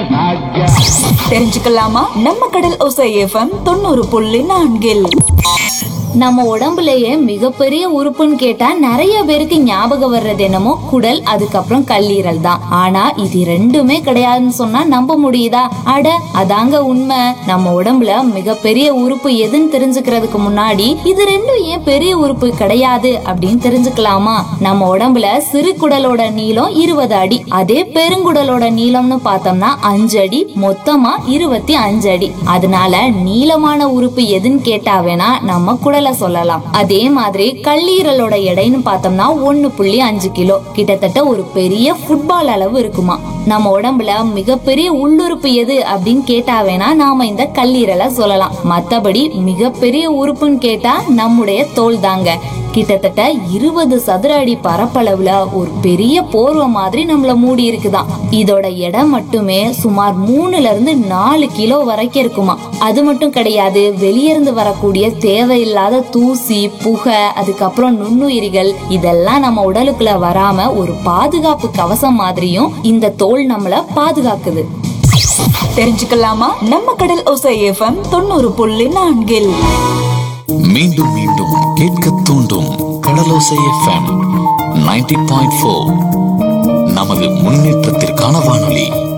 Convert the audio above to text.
ராஜா தெரிஞ்சுக்கலாமா நம்ம கடல் ஒசை எஃப்எம் தொண்ணூறு புள்ளி நான்கில் நம்ம உடம்புலயே மிகப்பெரிய உறுப்புன்னு கேட்டா நிறைய பேருக்கு ஞாபகம் வர்றது என்னமோ குடல் அதுக்கப்புறம் கல்லீரல் தான் ஆனா இது ரெண்டுமே கிடையாதுன்னு சொன்னா நம்ப முடியுதா அட அதாங்க உண்மை நம்ம உடம்புல மிகப்பெரிய உறுப்பு எதுன்னு தெரிஞ்சுக்கிறதுக்கு முன்னாடி இது ரெண்டும் ஏன் பெரிய உறுப்பு கிடையாது அப்படின்னு தெரிஞ்சுக்கலாமா நம்ம உடம்புல சிறு குடலோட நீளம் இருபது அடி அதே பெருங்குடலோட நீளம்னு பார்த்தோம்னா அஞ்சு அடி மொத்தமா இருபத்தி அஞ்சு அடி அதனால நீளமான உறுப்பு எதுன்னு கேட்டா வேணா நம்ம குடலை சொல்லலாம் அதே மாதிரி கல்லீரலோட எடைன்னு பார்த்தோம்னா ஒன்னு புள்ளி அஞ்சு கிலோ கிட்டத்தட்ட ஒரு பெரிய ஃபுட்பால் அளவு இருக்குமா நம்ம உடம்புல மிகப்பெரிய உள்ளுறுப்பு எது அப்படின்னு கேட்டா வேணா நாம இந்த கல்லீரலை சொல்லலாம் மத்தபடி மிகப்பெரிய உறுப்புன்னு கேட்டா நம்முடைய தோல் தாங்க கிட்டத்தட்ட இருபது சதுர அடி பரப்பளவுல ஒரு பெரிய போர்வை மாதிரி நம்மள மூடி இருக்குதாம் இதோட எடை மட்டுமே சுமார் மூணுல இருந்து நாலு கிலோ வரைக்கும் இருக்குமா அது மட்டும் கிடையாது வெளியிருந்து வரக்கூடிய தேவையில்லாத தூசி புகை அதுக்கப்புறம் நுண்ணுயிரிகள் இதெல்லாம் நம்ம உடலுக்குள்ள வராம ஒரு பாதுகாப்பு கவசம் மாதிரியும் இந்த தோல் நம்மள பாதுகாக்குது தெரிஞ்சுக்கலாமா நம்ம கடல் ஒசை எஃப்எம் தொண்ணூறு புள்ளி நான்கில் மீண்டும் மீண்டும் கேட்க தூண்டும் Kadalosai FM ninety point four நமது முன்னேற்றத்திற்கான வானொலி